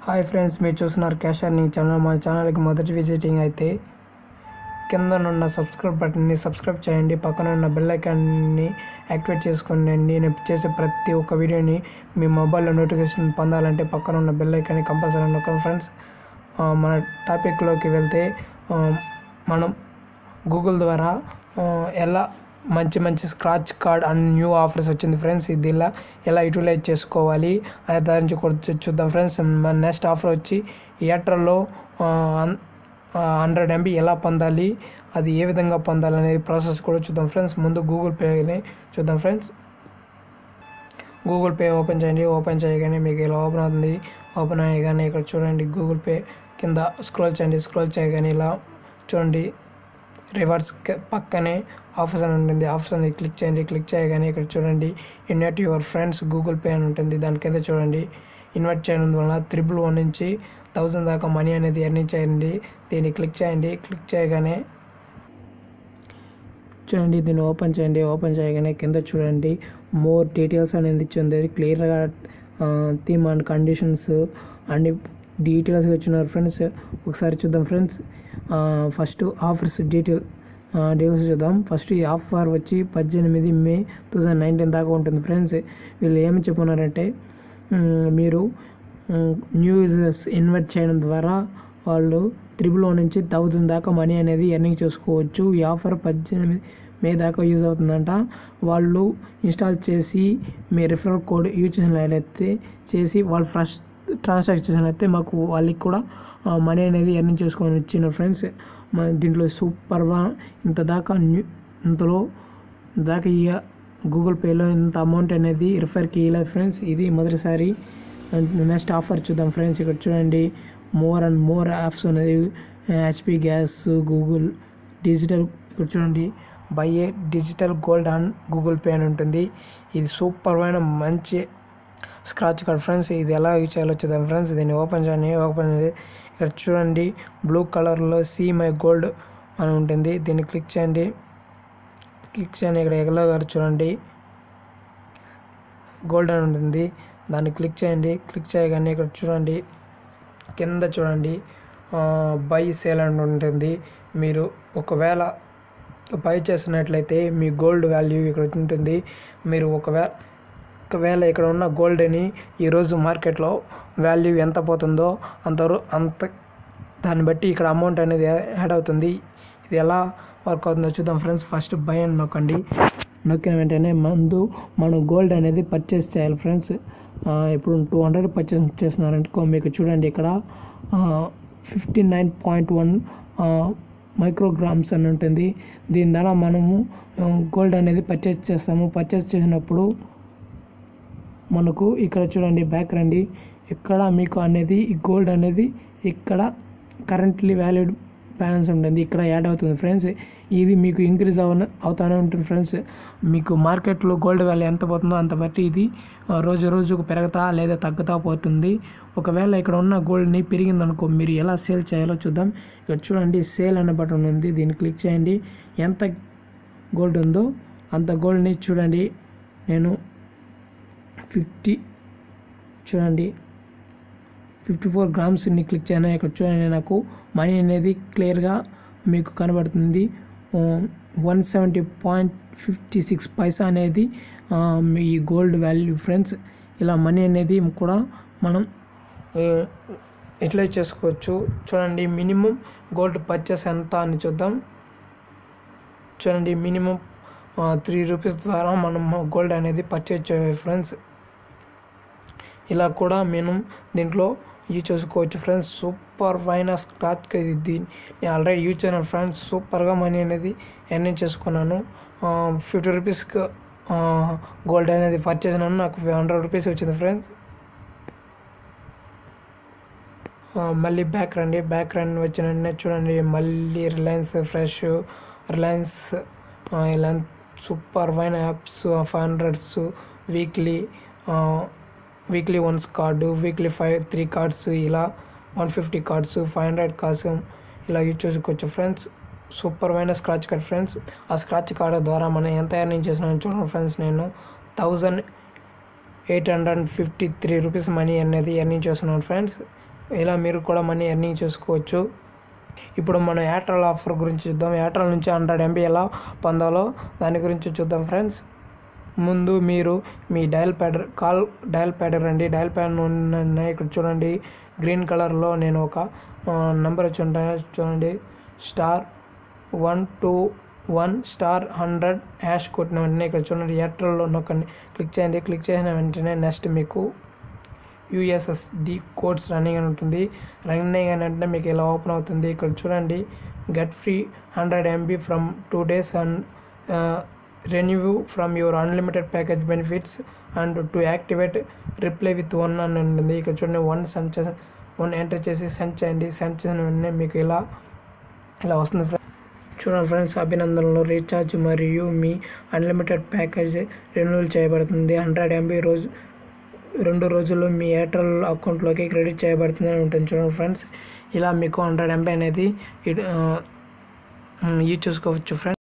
hi friends మీరు చూస్తున్నారు cash earning channel మా ఛానల్కి మొదటి విజిటింగ్ అయితే కిందనున్న సబ్స్క్రైబ్ బటన్ని సబ్స్క్రైబ్ చేయండి పక్కన ఉన్న బెల్ ఐకాన్ని యాక్టివేట్ చేసుకోండి నేను చేసే ప్రతి ఒక్క వీడియోని మీ మొబైల్లో నోటిఫికేషన్ పొందాలంటే పక్కన ఉన్న బెల్ ఐకాన్ని కంపల్సరీ నొక్కండి ఫ్రెండ్స్ ఆ, మన టాపిక్లోకి వెళ్తే ఆ, మనం గూగుల్ ద్వారా ఆ, ఎలా మంచి మంచి scratch card and new offers వచ్చింది ఫ్రెండ్స్ ఇది ఇలా ఎలా యూటిలైజ్ చేసుకోవాలి అనే దాని నుంచి కూడా చూ- చూద్దాం ఫ్రెండ్స్ మన నెక్స్ట్ ఆఫర్ వచ్చి ఎయిర్టెల్లో హండ్రెడ్ ఎంబీ ఎలా పొందాలి అది ఏ విధంగా పొందాలి అనేది ప్రాసెస్ కూడా చూద్దాం ఫ్రెండ్స్ ముందు గూగుల్ పేని చూద్దాం ఫ్రెండ్స్ గూగుల్ పే ఓపెన్ చేయండి ఓపెన్ చేయగానే మీకు ఇలా ఓపెన్ అవుతుంది ఓపెన్ అయ్యగానే ఇక్కడ చూడండి గూగుల్ పే కింద స్క్రోల్ చేయండి స్క్రోల్ చేయగానే ఇలా చూడండి రివర్స్ క- పక్కనే ఆఫర్స్ అని ఉంటుంది ఆఫర్స్ అని క్లిక్ చేయండి క్లిక్ చేయగానే ఇక్కడ చూడండి invite your friends Google pay అని ఉంటుంది దాని కింద చూడండి ఇన్వైట్ చేయడం వలన త్రిబుల్ వన్ నుంచి థౌజండ్ దాకా మనీ అనేది ఎర్నింగ్ చేయండి దీన్ని క్లిక్ చేయండి క్లిక్ చేయగానే చూడండి దీన్ని ఓపెన్ చేయండి ఓపెన్ చేయగానే కింద చూడండి మోర్ డీటెయిల్స్ అనేది ఇచ్చింది క్లియర్గా థీమ్ అండ్ కండిషన్స్ అన్ని డీటెయిల్స్గా ఇచ్చినారు ఫ్రెండ్స్ ఒకసారి చూద్దాం friends first offers detail details చూద్దాం ఫస్ట్ ఈ ఆఫర్ వచ్చి పద్దెనిమిది మే టూ థౌజండ్ నైన్టీన్ దాకా ఉంటుంది ఫ్రెండ్స్ వీళ్ళు ఏమి చెప్పున్నారంటే మ్, మీరు న్యూ యూజర్స్ ఇన్వైట్ చేయడం ద్వారా వాళ్ళు త్రిబుల్ నుంచి థౌజండ్ దాకా మనీ అనేది ఎర్నింగ్ చేసుకోవచ్చు ఈ ఆఫర్ పద్దెనిమిది మే దాకా యూజ్ అవుతుందంట వాళ్ళు ఇన్స్టాల్ చేసి మీ రిఫరల్ కోడ్ యూజ్ చేసినట్లయితే చేసి వాళ్ళు ఫస్ట్ ట్రాన్సాక్ట్ చేసినట్లయితే మాకు వాళ్ళకి కూడా మనీ అనేది ఎర్నింగ్ చేసుకొని వచ్చిన ఫ్రెండ్స్ మన దీంట్లో సూపర్గా ఇంత దాకా న్యూ ఇంతలో దాకా ఈ గూగుల్ పేలో ఇంత అమౌంట్ అనేది రిఫర్కి ఇవ్వలేదు ఫ్రెండ్స్ ఇది మొదటిసారి నెక్స్ట్ ఆఫర్ చూద్దాం ఫ్రెండ్స్ ఇక్కడ చూడండి మోర్ అండ్ మోర్ యాప్స్ అనేది హెచ్పి గ్యాస్ గూగుల్ డిజిటల్ ఇక్కడ చూడండి buy a digital gold and Google pay అని ఉంటుంది ఇది సూపర్ అయిన మంచి స్క్రాచ్ కార్డ్ ఫ్రెండ్స్ ఇది ఎలా యూజ్ చేయాలో చూద్దాం ఫ్రెండ్స్ దీన్ని ఓపెన్ చేయండి ఓపెన్ చేయండి ఇక్కడ చూడండి బ్లూ కలర్లో సీ మై గోల్డ్ అని ఉంటుంది దీన్ని క్లిక్ చేయండి క్లిక్ చేయండి ఇక్కడ ఎగలో గారు చూడండి గోల్డ్ అని ఉంటుంది దాన్ని క్లిక్ చేయండి క్లిక్ చేయగానే ఇక్కడ చూడండి కింద చూడండి బై సేల్ అని ఉంటుంది మీరు ఒకవేళ బై చేసినట్లయితే మీ గోల్డ్ వాల్యూ ఇక్కడ ఉంటుంది మీరు ఒకవేళ ఒకవేళ ఇక్కడ ఉన్న గోల్డ్ని ఈరోజు మార్కెట్లో వాల్యూ ఎంత పోతుందో అంత అంత దాన్ని బట్టి ఇక్కడ అమౌంట్ అనేది యాడ్ అవుతుంది ఇది ఎలా వర్క్ అవుతుందో చూద్దాం ఫ్రెండ్స్ ఫస్ట్ బై అని నొక్కండి నొక్కిన వెంటనే ముందు మనం గోల్డ్ అనేది పర్చేస్ చేయాలి ఫ్రెండ్స్ ఇప్పుడు టూ హండ్రెడ్ పర్చేస్ చేస్తున్నారంటే మీకు చూడండి ఇక్కడ fifty nine point one micrograms అని ఉంటుంది దీని ద్వారా మనము గోల్డ్ అనేది పర్చేస్ చేస్తాము పర్చేస్ చేసినప్పుడు మనకు ఇక్కడ చూడండి బ్యాక్ రండి ఇక్కడ మీకు అనేది ఈ గోల్డ్ అనేది ఇక్కడ కరెంట్లీ వ్యాలిడ్ బ్యాలెన్స్ ఉంటుంది ఇక్కడ యాడ్ అవుతుంది ఫ్రెండ్స్ ఇది మీకు ఇంక్రీజ్ అవ అవుతానే ఉంటుంది ఫ్రెండ్స్ మీకు మార్కెట్లో గోల్డ్ వాల్యూ ఎంత పోతుందో అంత బట్టి ఇది ఆ, రోజు రోజుకు పెరుగుతా లేదా తగ్గుతా పోతుంది ఒకవేళ ఇక్కడ ఉన్న గోల్డ్ని పెరిగిందనుకో మీరు ఎలా సేల్ చేయాలో చూద్దాం ఇక్కడ చూడండి సేల్ అనే బటన్ ఉంది దీన్ని క్లిక్ చేయండి ఎంత గోల్డ్ ఉందో అంత గోల్డ్ని చూడండి నేను ఫిఫ్టీ చూడండి ఫిఫ్టీ ఫోర్ గ్రామ్స్ని క్లిక్ చేయను ఇక్కడ చూడండి నాకు మనీ అనేది క్లియర్గా మీకు కనబడుతుంది one seventy point fifty six paisa అనేది ఆ, మీ గోల్డ్ వాల్యూ ఫ్రెండ్స్ ఇలా మనీ అనేది కూడా మనం యూటిలైజ్ చేసుకోవచ్చు చూడండి మినిమం గోల్డ్ పర్చేస్ ఎంత అని చూద్దాం చూడండి మినిమం త్రీ రూపీస్ ద్వారా మనం గోల్డ్ అనేది పర్చేజ్ చేయాలి ఫ్రెండ్స్ ఇలా కూడా మేము దీంట్లో యూజ్ చేసుకోవచ్చు ఫ్రెండ్స్ సూపర్ అయిన స్క్రాచ్ ఇది దీన్ని నేను ఆల్రెడీ యూజ్ చేయను ఫ్రెండ్స్ సూపర్గా మనీ అనేది ఎర్నింగ్ చేసుకున్నాను ఫిఫ్టీ రూపీస్కి గోల్డ్ అనేది పర్చేస్ చేసినాను నాకు హండ్రెడ్ రూపీస్ వచ్చింది ఫ్రెండ్స్ మళ్ళీ బ్యాక్ రండి బ్యాక్ రండి వచ్చిన వెంటనే చూడండి మళ్ళీ రిలయన్స్ ఫ్రెష్ రిలయన్స్ ఇలా super wine apps five hundreds weekly weekly once card weekly five three cards ఇలా one fifty cards five hundred cards ఇలా యూజ్ చేసుకోవచ్చు ఫ్రెండ్స్ సూపర్ అయిన స్క్రాచ్ కార్డ్ ఫ్రెండ్స్ ఆ స్క్రాచ్ కార్డ్ ద్వారా మనం ఎంత ఎర్నింగ్ చేసినాను చూడండి ఫ్రెండ్స్ నేను thousand eight hundred fifty three rupees money అనేది ఎర్నింగ్ చేస్తున్నాను ఫ్రెండ్స్ ఇలా మీరు కూడా మనీ ఎర్నింగ్ చేసుకోవచ్చు ఇప్పుడు మనం ఎయిర్టెల్ ఆఫర్ గురించి చూద్దాం ఎయిర్టెల్ నుంచి హండ్రెడ్ ఎంబీ ఎలా పొందాలో దాని గురించి చూద్దాం ఫ్రెండ్స్ ముందు మీరు మీ dial pad call dial pad రండి డయల్ ప్యాడ్ ఉన్నాయి ఇక్కడ చూడండి గ్రీన్ కలర్లో నేను ఒక నెంబర్ వచ్చి ఉంటాయి చూడండి star one two one star hundred hash కొట్టిన వెంటనే ఇక్కడ చూడండి ఎయిర్టెల్లో నొక్కండి క్లిక్ చేయండి క్లిక్ చేసిన వెంటనే నెక్స్ట్ మీకు యూఎస్ఎస్డి కోడ్స్ రన్నింగ్ అని ఉంటుంది రన్నింగ్ అని అంటే మీకు ఇలా ఓపెన్ అవుతుంది ఇక్కడ చూడండి get free hundred MB from two days and renew from your unlimited package benefits and to activate reply with one అని ఉంటుంది ఇక్కడ చూడండి వన్ సెండ్ చేసి వన్ ఎంటర్ చేసి సెండ్ చేయండి సెండ్ చేసిన వెంటనే మీకు ఇలా ఇలా వస్తుంది ఫ్రెండ్స్ చూడండి ఫ్రెండ్స్ అభినందనలు రీఛార్జ్ మరియు మీ అన్లిమిటెడ్ ప్యాకేజ్ రెన్యూల్ చేయబడుతుంది హండ్రెడ్ ఎంబీ రోజు రెండు రోజుల్లో మీ ఎయిర్టెల్ అకౌంట్లోకి క్రెడిట్ చేయబడుతుంది అని ఉంటుంది చూడండి ఫ్రెండ్స్ ఇలా మీకు హండ్రెడ్ ఎంబీ అనేది యూజ్ చేసుకోవచ్చు ఫ్రెండ్స్